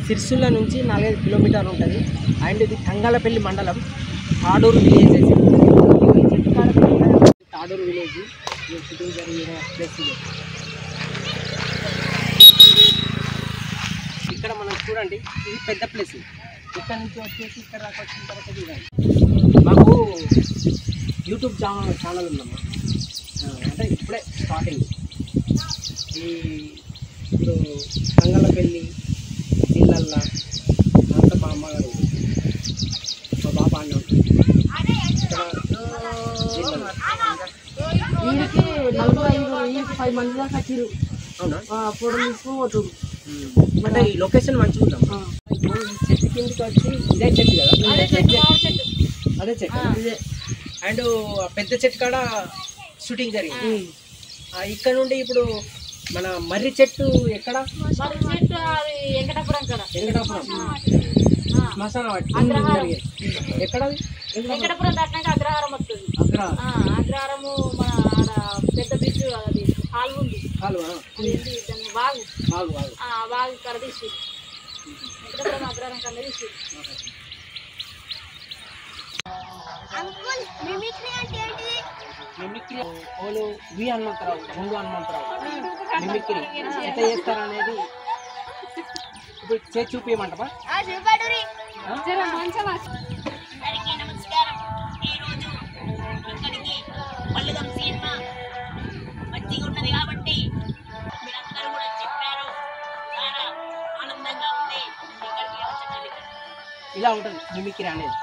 సిరిసిల్ల నుంచి నాలుగైదు కిలోమీటర్లు ఉంటుంది అండ్ ఇది తంగాలపల్లి మండలం తాడూరు విలేజ్ ఈ చెట్టు కాడ తాడూరు విలేజ్ ఈ షూటింగ్ జరిగిన ప్లేస్ ఇది ఇక్కడ మనం చూడండి ఇది పెద్ద ప్లేస్ ఇక్కడ నుంచి వచ్చేసి ఇక్కడ దాకా వచ్చిన తర్వాత చూడండి మాకు యూట్యూబ్ ఛానల్ ఛానల్ ఉందమ్మా ఆ, అంటే ఇప్పుడే స్టార్టింగ్ ఈ ఇప్పుడు కంగళపల్లి ఇళ్ళల్లా అంతా మా అమ్మగారు మా బాబా అన్న ఇక్కడ ఇళ్ళల్లో. వీడికి నలుగురు ఐదు వీడికి పది మంది దాకా వచ్చిర్రు అవునా ఫోటో తీసుకుని పోతురు అంటే ఈ లొకేషన్ మంచిగా ఉందాం ఇప్పుడు ఈ చెట్టు కిందకి వచ్చి ఇదే చెట్టు కదా అదే చెట్టు మామిడి చెట్టు అదే చెట్టు ఇదే అండ్ ఆ పెద్ద చెట్టు కాడ షూటింగ్ జరిగింది ఆ, ఇక్కడ నుండి ఇప్పుడు మన మర్రి చెట్టు ఎక్కడ మరి చెట్టు అది వెంకటాపురం కాడ వెంకటాపురం శ్మశాన వాటి అగ్రహారం. జరిగేది. ఎక్కడ అది వెంకటాపురం దాటినాక అగ్రహారం వస్తుంది అగ్ర ఆ, అగ్రహారము మన ఆడ పెద్ద బ్రిడ్జ్ అది హాల్ ఉంది కాలువ అది ఏంటి దాన్ని బాగు బాగు బాగు ఆ బాగు ఇక్కడ తీసి వెంకటాపురం అగ్రహారం కన్నా తీసి మిమిక్రీ ఓలు వి హనుమంతరావు గుండు హనుమంతరావు మిమిక్రీ ఎంత చేస్తారనేది ఇప్పుడు చేసి చూపించమంటపా అందరికీ నమస్కారం ఈరోజు ఇక్కడికి పల్లెదం సినిమా మంచిగా ఉన్నది కాబట్టి మీరందరూ కూడా చెప్పారు చాలా ఆనందంగా ఉంది ఇక్కడికి వచ్చడానికి ఇలా ఉంటుంది మిమిక్రీ అనేది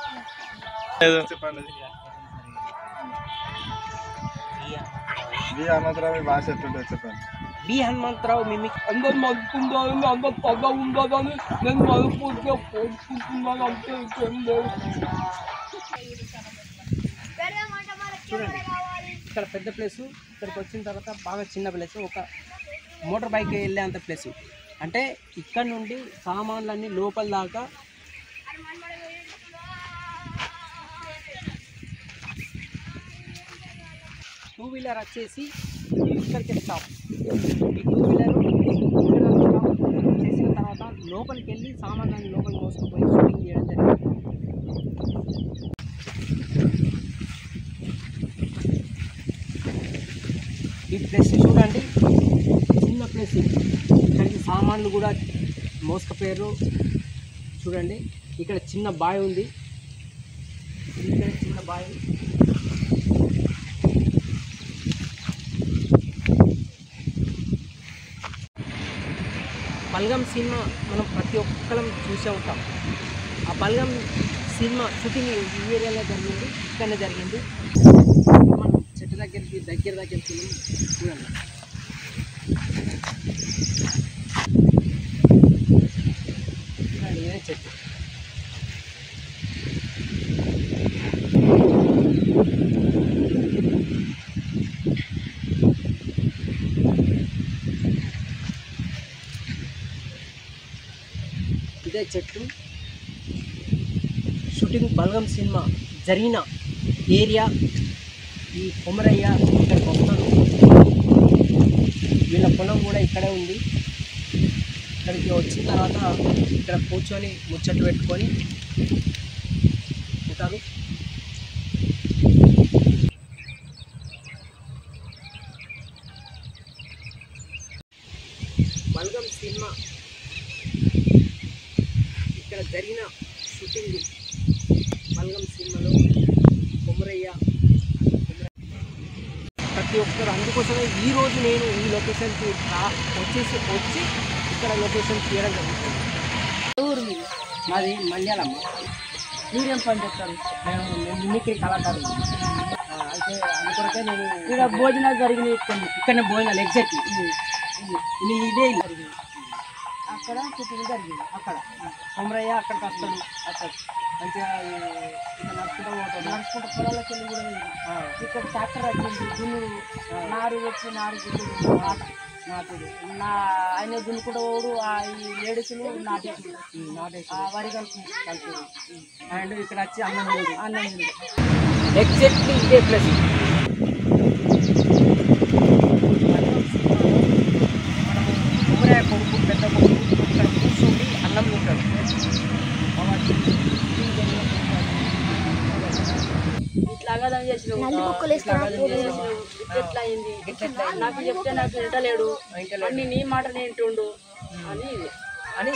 మీ హనుమంతరావు మీ భాష ఎట్లుంటుంది చెప్పండి బి హనుమంతరావు మిమిక్ అందరు మలుపుకుందామని అందరు పగ ఉండదని నేను మలుపుగా పోసుకుంటున్నాను అంతే ఇంకేం లేదు చూడండి ఇక్కడ పెద్ద ప్లేస్ ఇక్కడికి వచ్చిన తర్వాత బాగా చిన్న ప్లేస్ ఒక మోటార్ బైక్ వెళ్ళేంత ప్లేస్ అంటే ఇక్కడ నుండి సామాన్లన్నీ లోపల దాకా టూ వీలర్ వచ్చేసి ఇక్కడికి స్టాప్ ఈ టూ వీలర్ స్టాప్ చేసిన తర్వాత లోపలికి వెళ్ళి సామాన్లన్నీ లోపలికి మోసుకుపోయి షూటింగ్ చేయడం జరిగింది ఈ ప్లేస్ చూడండి చిన్న ప్లేస్ ఇక్కడికి సామాన్లు కూడా మోసుకుపోయారు చూడండి ఇక్కడ చిన్న బావి ఉంది ఇక్కడ చిన్న బావి బల్గం సినిమా మనం ప్రతి ఒక్కరం చూసే ఉంటాం ఆ బల్గం సినిమా షూటింగ్ ఈ ఏరియాలో జరిగింది ఇక్కడనే జరిగింది మనం చెట్టు దగ్గరికి దగ్గర దగ్గరికి వెళ్ళి చూడండి చూడండి ఇదే చెట్టు ఇదే చెట్టు షూటింగ్ బల్గం సినిమా జరిగిన ఏరియా ఈ కొమరయ్య ఇక్కడికి వస్తాడు వీళ్ళ పొలం కూడా ఇక్కడే ఉంది ఇక్కడికి వచ్చిన తర్వాత ఇక్కడ కూర్చొని ముచ్చట్లు పెట్టుకొని ఉంటారు బల్గం సినిమా ఇక్కడ జరిగిన షూటింగ్ బల్గం సినిమాలో కొమరయ్య ప్రతి ఒక్కరు అందుకోసమే ఈ రోజు నేను ఈ లొకేషన్కి రా- వచ్చేసి వచ్చి ఇక్కడ లొకేషన్ తీయడం జరుగుతుంది ఊరు మీరు మాది మల్యాలమ్మ మీరేం పని చేస్తారు నేను నేను మిమిక్రీ కళాకారుడు ఆ, అయితే అందుకొరకే నేను ఇక్కడ భోజనాలు జరిగినాయి ఇక్కడ ఇక్కడనే భోజనాలు ఎగ్జాక్ట్లీ ఇది ఇదే ఇల్లు. అక్కడ షూటింగ్ జరిగింది అక్కడ కొమరయ్య అక్కడికి వస్తాడు అక్కడ మంచిగా ఈ ఇట్లా నడుచుకుంటూ పోతాడు నడుచుకుంటూ పొలాలకు వెళ్ళి కూడా వెళ్ళినాం. ఆ, ఇక్కడ ట్రాక్టర్ వచ్చింది దున్నుడు నారు వచ్చి నారు గుడ్డు నాటుడు నా ఆయన దున్నుకుంటూ పోడు ఆ ఈ లేడీసులు నాటేసి నాటేసి ఆ వరి కలుపు కలుపుడు అండ్ ఇక్కడ వచ్చి అన్నం తినడు అన్నం తినడు. ఎగ్జాక్ట్లీ ఇదే ప్లేస్ కొబ్బరి కొడుకు పెద్ద కొడుకు ఇక్కడ కూర్చుండి అన్నం తింటాడు ఏం చేసినావు ఇట్లా ఏం చేసినావు? ఇట్లా ఎట్లా అయింది నాకు చెప్తే నాకు వింటలేడు అన్ని నీ మాట వింటుండు అని ఇది అని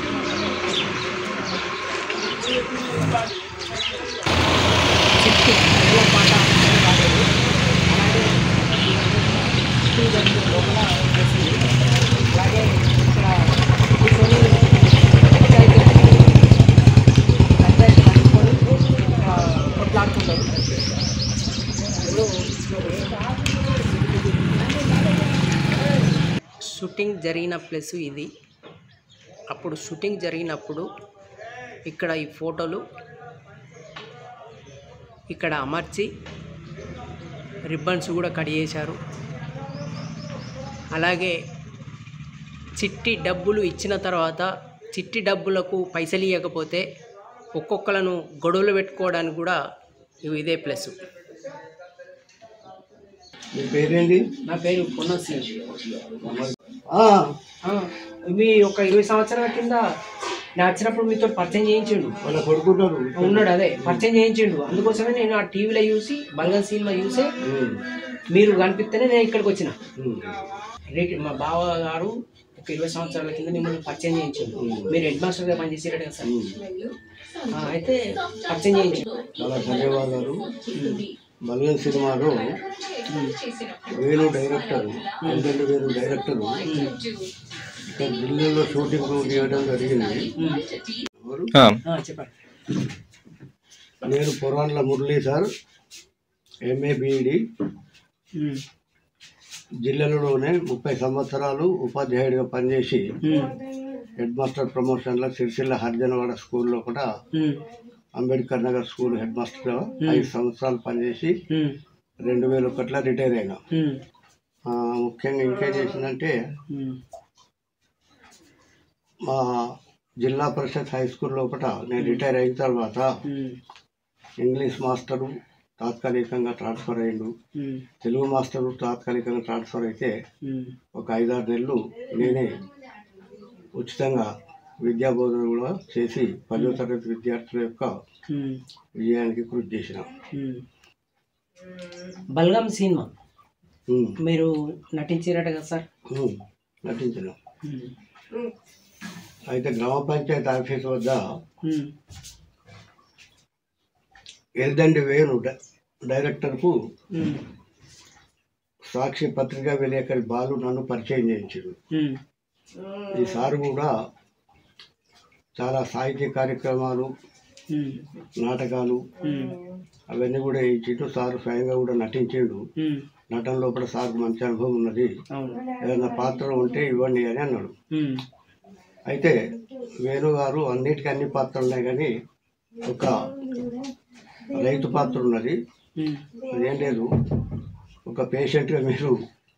చిట్టి ఏదో మాట రాలేదు. అలాగే చిట్టి జరిగిన లోపల వచ్చేసింది. అలాగే ఇక్కడ కూర్చొని పంచాయతీ పంచాయతీ కలుపుకొని ఆ, కొట్లాడుకుంటారు షూటింగ్ జరిగిన ప్లేస్ ఇది అప్పుడు షూటింగ్ జరిగినప్పుడు ఇక్కడ ఈ ఫోటోలు ఇక్కడ అమర్చి రిబ్బన్స్ కూడా కట్ చేశారు అలాగే చిట్టి డబ్బులు ఇచ్చిన తర్వాత చిట్టి డబ్బులకు పైసలు ఇవ్వకపోతే ఒక్కొక్కలను గొడవలు పెట్టుకోవడానికి కూడా ఇవి ఇదే ప్లస్ మీ పేరేంటి నా పేరు పొన్నసి ఆ, మీ ఒక ఇరవై సంవత్సరాల కింద నేను వచ్చినప్పుడు మీతో పరిచయం చేయించిండు వాళ్ళ కొడుకున్నారు ఉన్నాడు అదే పరిచయం చేయించిండు అందుకోసమే నేను ఆ టీవీలో చూసి బల్గన్ సినిమా చూసి ఉమ్, మీరు కనిపిస్తేనే నేను ఇక్కడికి వచ్చిన ఉమ్, రేట్ మా బావ గారు ఒక ఇరవై సంవత్సరాల కింద మిమ్మల్ని పరిచయం చేయించిండు మీరు హెడ్ మాస్టర్గా పనిచేసారు కదా సార్ ఉమ్. ఆ, అయితే పరిచయం చేయించిండు చాలా ధన్యవాదాలు మల్గన్ సినిమాలో వేణు డైరెక్టర్ ఎందుకంటే వేణు డైరెక్టర్ ఇక్కడ ఢిల్లీలో షూటింగ్ చేయడం జరిగింది ఎవరు? ఆ, చెప్పండి నేను Puranala Murali sir MA BEd ఉమ్, జిల్లాలోనే ముప్పై సంవత్సరాలు ఉపాధ్యాయుడిగా పనిచేసి ఉమ్, హెడ్ మాస్టర్ ప్రమోషన్లో సిరిసిల్ల హరిజనవాడ స్కూల్లో కూడా ఉమ్, అంబేద్కర్ నగర్ స్కూల్ హెడ్ మాస్టర్గా ఐదు సంవత్సరాలు పనిచేసి ఉమ్, రెండు వేల ఒకటిలో రిటైర్ అయినా ఉమ్, ఆ, ముఖ్యంగా ఇంకేం చేసిందంటే ఉమ్, మా జిల్లా పరిషత్ హై స్కూల్ లోపల నేను రిటైర్ అయిన తర్వాత ఉమ్, ఇంగ్లీష్ మాస్టరు తాత్కాలికంగా ట్రాన్స్ఫర్ అయ్యిండు ఉమ్, తెలుగు మాస్టరు తాత్కాలికంగా ట్రాన్స్ఫర్ అయితే ఉమ్, ఒక ఐదారు నెలలు నేనే ఉచితంగా విద్యా బోధన కూడా చేసి పదో తరగతి విద్యార్థుల యొక్క ఉమ్, విజయానికి కృషి చేసిన ఉమ్. బల్గం సినిమా ఉమ్, మీరు నటించారట కదా సార్ ఉమ్, నటించిన ఉమ్, అయితే గ్రామ పంచాయతీ ఆఫీస్ వద్ద ఉమ్, ఎల్దండి వేణు డై- డైరెక్టర్కు ఉమ్, సాక్షి పత్రికా విలేకరి బాలు నన్ను పరిచయం చేయించాడు ఉమ్, ఈ సారు కూడా చాలా సాహిత్య కార్యక్రమాలు ఉమ్, నాటకాలు ఉమ్, అవన్నీ కూడా ఇచ్చిండు సారు స్వయంగా కూడా నటించిండు ఉమ్, నటన లోపల సార్కు మంచి అనుభవం ఉన్నది అవును ఏదైనా పాత్ర ఉంటే ఇవ్వండి అని అన్నాడు ఉమ్, అయితే వేణు గారు అన్నిటికీ అన్ని పాత్రలు ఉన్నాయి కానీ ఒక రైతు పాత్ర ఉన్నది ఉమ్, అదేం లేదు ఒక పేషెంట్గా మీరు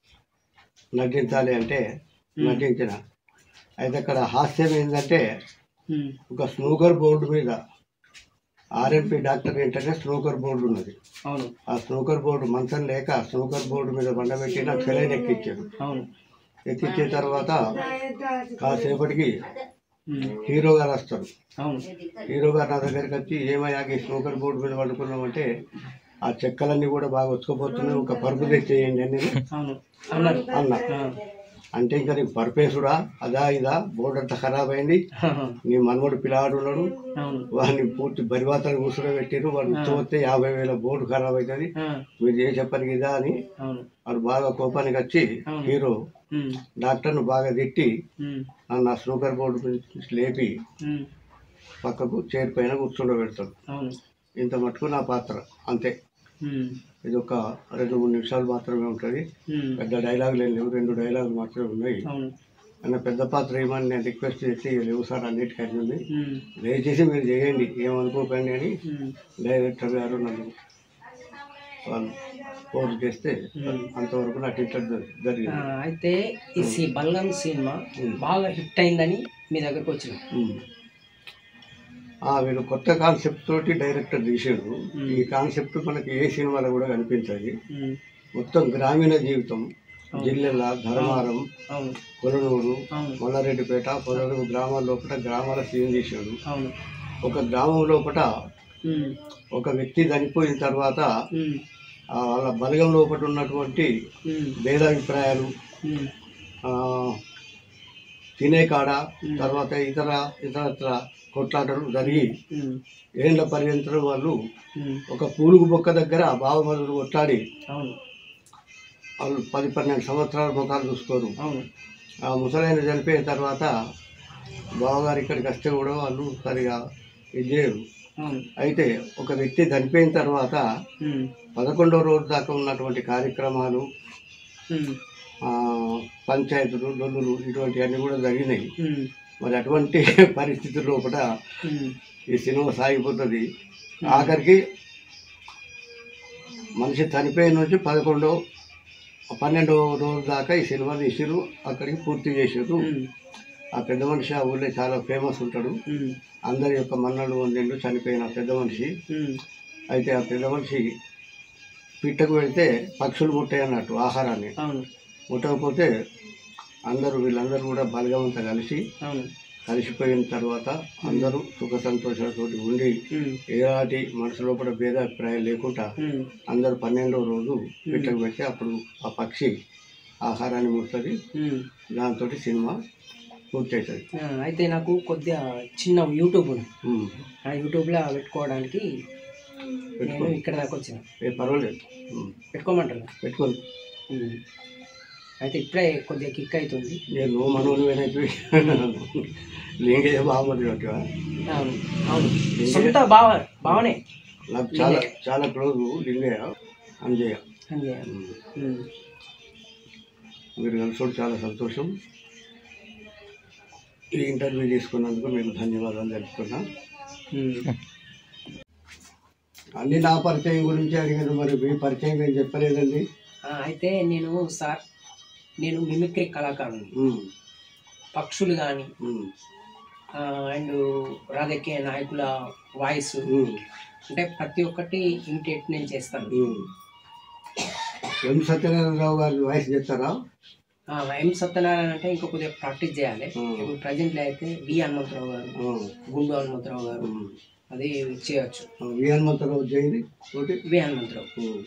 నటించాలి అంటే నటించిన అయితే అక్కడ హాస్యం ఏంటంటే ఉమ్, ఒక స్నూకర్ బోర్డు మీద ఆర్ఎంపీ డాక్టర్ ఏంటంటే స్నూకర్ బోర్డు ఉన్నది అవును ఆ స్నూకర్ బోర్డు మంచం లేక స్నూకర్ బోర్డు మీద బండబెట్టి నాకు సెలైన్ ఎక్కించాడు అవును ఎక్కించిన తర్వాత కాసేపటికి ఉమ్, హీరో గారు వస్తారు అవును హీరో గారు నా దగ్గరికి వచ్చి ఏమయ్యా ఈ స్నూకర్ బోర్డు మీద పండుకున్నామంటే ఆ చెక్కలన్నీ కూడా బాగా వచ్చుకోపోతున్నాయి ఒక పరుపు తెచ్చేయండి అని నేను అవును అన్నారు అన్నా ఆ, అంటే ఇంకా నీకు పర్పేసుడా అదా ఇదా బోర్డు అంతా ఖరాబ్ అయింది ఆహా, నీ మనవడు పిల్లాడు ఉన్నాడు అవును వాడిని పూర్తి బరివాతలు కూర్చొని పెట్టిరు వాడు ఉత్తమస్తే యాభై వేల బోర్డు ఖరాబ్ అవుతుంది ఆ, మీరు చేసే పనికి ఇదా అని అవును వాడు బాగా కోపానికి వచ్చి అవును. హీరో ఉమ్, డాక్టర్ను బాగా తిట్టి ఉమ్, నన్ను ఆ స్నూకర్ బోర్డు నుంచి లేపి ఉమ్, పక్కకు చైర్ పైన కూర్చుండబెడతాడు అవును ఇంత మటుకు నా పాత్ర అంతే ఉమ్, ఇది ఒక రెండు మూడు నిమిషాలు మాత్రమే ఉంటుంది ఉమ్, పెద్ద డైలాగులు ఏం లేవు రెండు డైలాగులు మాత్రమే ఉన్నాయి అవును అన్న పెద్ద పాత్ర ఏమని నేను రిక్వెస్ట్ చేసి ఇక లేవు సార్ అన్నిటికీ అన్ని ఉంది ఉమ్, దయచేసి మీరు చేయండి ఏమనుకోకండి అని ఉమ్, డైరెక్టర్ గారు నన్ను వాళ్ళు ఫోర్స్ చేస్తే ఉమ్. అంతవరకు నటించడం జరి- ఆ, జరిగింది అయితే ఈ సి బల్గం సినిమా ఉమ్. బాగా హిట్ అయిందని మీ దగ్గరకు వచ్చిన ఉమ్. ఆ, వీళ్ళు కొత్త కాన్సెప్ట్ తోటి డైరెక్టర్ తీసాడు ఈ కాన్సెప్ట్ మనకి ఏ సినిమాలో కూడా కనిపించదు ఉమ్, మొత్తం గ్రామీణ జీవితం జిల్లెల ధర్మారం అవును కొలనూరు అవును మల్లారెడ్డిపేట పొదలుగు గ్రామాల లోపల గ్రామాల సీన్ తీసాడు అవును ఒక గ్రామం లోపల ఉమ్, ఒక వ్యక్తి చనిపోయిన తర్వాత ఉమ్, ఆ వాళ్ళ బలగం లోపల ఉన్నటువంటి ఉమ్, భేదాభిప్రాయాలు ఉమ్, ఆ, తినే కాడ తర్వాత ఇతర ఇతరత్ర కొట్లాటలు జరిగి ఉమ్, ఏండ్ల పర్యంతరం వాళ్ళు ఉమ్, ఒక పూలుగు బొక్క దగ్గర బావమరులు కొట్లాడి అవును వాళ్ళు పది పన్నెండు సంవత్సరాల ముఖాలు చూసుకోరు అవును ఆ ముసలైన చనిపోయిన తర్వాత బావగారు ఇక్కడికి వస్తే కూడా వాళ్ళు సరిగా ఇది చేయరు అవును అయితే ఒక వ్యక్తి చనిపోయిన తర్వాత ఉమ్, పదకొండవ రోజు దాకా ఉన్నటువంటి కార్యక్రమాలు ఉమ్, ఆ, పంచాయతీలు లొల్లులు ఇటువంటివన్నీ కూడా జరిగినాయి ఉమ్, మరి అటువంటి పరిస్థితుల లోపల ఉమ్, ఈ సినిమా సాగిపోతుంది ఆఖరికి మనిషి చనిపోయిన నుంచి పదకొండో పన్నెండో రోజు దాకా ఈ సినిమా తీసిరు అక్కడికి పూర్తి చేసారు ఉమ్, ఆ పెద్ద మనిషి ఆ ఊళ్ళో చాలా ఫేమస్ ఉంటాడు ఉమ్, అందరి యొక్క మన్నలు పొందిండు చనిపోయిన ఆ పెద్ద మనిషి ఉమ్, అయితే ఆ పెద్ద మనిషి పిట్టకు వెళ్తే పక్షులు ముట్టాయి అన్నట్టు ఆహారాన్ని అవును ముట్టకపోతే అందరూ వీళ్ళందరూ కూడా బలగవంతా కలిసి అవును కలిసిపోయిన తర్వాత అందరూ సుఖ సంతోషాలతో ఉండి ఉమ్, ఎలాంటి మనసు లోపల భేదాభిప్రాయం లేకుండా ఉమ్, అందరూ పన్నెండవ రోజు పిట్టకు పెట్టి అప్పుడు ఆ పక్షి ఆహారాన్ని ముడుతుంది ఉమ్. దాంతో సినిమా పూర్తి అవుతుంది ఆ, అయితే నాకు కొద్దిగా చిన్న యూట్యూబ్ ఉంది ఉమ్. ఆ యూట్యూబ్లో పెట్టుకోవడానికి నేను ఇక్కడ దాకా వచ్చిన ఏ పర్వాలేదు ఉమ్. పెట్టుకోమంటారు పెట్టుకోండి ఉమ్. అయితే ఇప్పుడే కొద్దిగా కిక్ అవుతుంది నేను మనోని వెనక్కి లింగయ్య బాగుంది ఒకటివా అవును అవును సొంత బావ బావనే నాకు చాలా చాలా క్లోజ్ లింగయ్య అంజయ్య అంజయ్య ఉమ్. ఉమ్. మీరు కలిసి చాలా సంతోషం ఈ ఇంటర్వ్యూ తీసుకున్నందుకు మీకు ధన్యవాదాలు తెలుపుతున్నా ఉమ్. అన్ని నా పరిచయం గురించి అడిగారు మరి మీ పరిచయం ఏం చెప్పలేదండి ఆ, అయితే నేను సార్ నేను మిమిక్రీ కళాకారుని ఉమ్, పక్షులు కానీ ఉమ్, అండ్ రాజకీయ నాయకుల వాయిస్ ఉమ్, అంటే ప్రతి ఒక్కటి ఇమిటేట్ నేను చేస్తాను ఉమ్. ఎం సత్యనారాయణరావు గారి వాయిస్ చెప్తారా ఆ, ఎం సత్యనారాయణ అంటే ఇంకా కొద్దిగా ప్రాక్టీస్ చేయాలి ఉమ్. ఇప్పుడు ప్రజెంట్లో అయితే వి హనుమంతరావు గారు ఉమ్, గుండు హనుమంతరావు గారు ఉమ్. అది చేయొచ్చు వి హనుమంతరావు జైది ఒకటి వి హనుమంతరావు ఉమ్.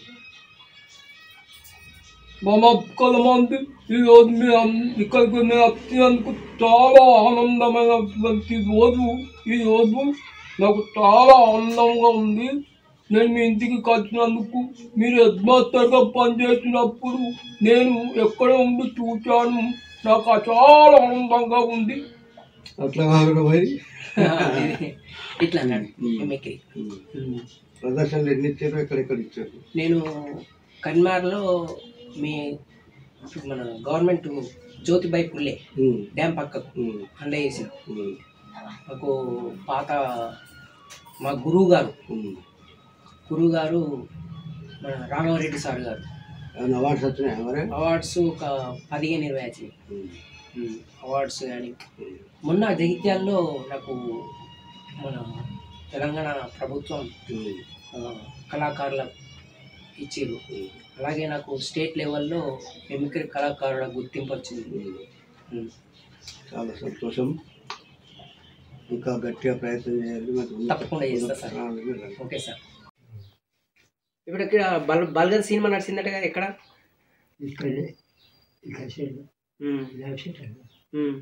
మమక్కల మంది ఈరోజు మీ అన్- ఇక్కడికి నేను వచ్చినందుకు చాలా ఆనందమైనటువంటి రోజు ఈ రోజు నాకు చాలా ఆనందంగా ఉంది నేను మీ ఇంటికి వచ్చినందుకు మీరు హెడ్ మాస్టర్గా పనిచేసినప్పుడు నేను ఎక్కడ ఉండి చూశాను నాకు ఆ చాలా ఆనందంగా ఉంది అట్లా కాకుండా మరి ఆ, ఇది ఇట్లా అన్నాడు మిమిక్రీ ఉమ్. ఉమ్. ప్రదర్శనలు ఎన్ని ఇచ్చారు ఎక్కడెక్కడ ఇచ్చారు నేను కన్మార్లో మీ మన గవర్నమెంట్ జ్యోతిబాయి పుల్లే ఉమ్, డ్యామ్ పక్కకు ఉమ్, అండ చేసిన ఉమ్, మాకు పాత మా గురువు గారు ఉమ్. గురువు గారు మన రాఘవరెడ్డి సార్ గారు ఏమన్నా అవార్డ్స్ వచ్చినాయా మరి అవార్డ్స్ ఒక పదిహేను ఇరవై వచ్చినాయి ఉమ్, అవార్డ్స్ కానీ ఉమ్. మొన్న జగిత్యాల్లో నాకు మన తెలంగాణ ప్రభుత్వం ఉమ్, ఆ, కళాకారుల ఇచ్చారు ఉమ్, అలాగే నాకు స్టేట్ లెవెల్లో మిమిక్రీ కళాకారుల గుర్తింపు వచ్చింది ఉమ్. ఉమ్. చాలా సంతోషం ఇంకా గట్టిగా ప్రయత్నం చేయాలి మరి తప్పకుండా చేస్తా సార్. ఆ, వెళ్ళండి. ఓకే సార్ ఇప్పుడు ఇక్కడ బల్ బల్గర్ సినిమా నడిచిందట కదా ఎక్కడ ఇక్కడే ఇక్కడ సైడ్ ఉమ్, లెఫ్ట్ సైడ్ ఉమ్.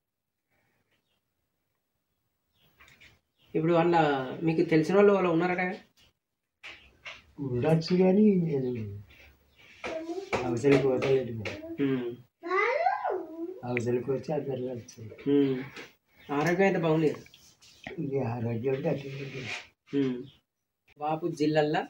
ఇప్పుడు వాళ్ళ మీకు తెలిసిన వాళ్ళు వాళ్ళు ఉన్నారట కదా? ఉండొచ్చు కానీ నేను అవసరం పోతలేదు ఉమ్, అవసరం వచ్చి అందరు వచ్చాయి ఉమ్. ఆరోగ్యం అయితే బాగుంది కదా? ఇక ఆరోగ్యం ఉంటే అట్లా ఉంటుంది. ఉమ్. బాపు జిల్లల్లా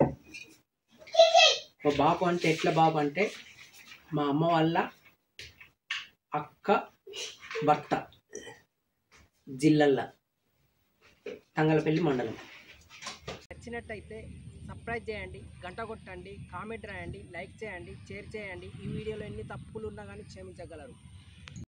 మా బాపు అంటే ఎట్లా బాపు అంటే మా అమ్మ వాళ్ళ అక్క భర్త జిల్లల్లా తంగలపల్లి మండలం నచ్చినట్టయితే సబ్స్క్రైబ్ చేయండి గంట కొట్టండి కామెంట్ రాయండి లైక్ చేయండి షేర్ చేయండి ఈ వీడియోలో ఎన్ని తప్పులు ఉన్నా కానీ క్షమించగలరు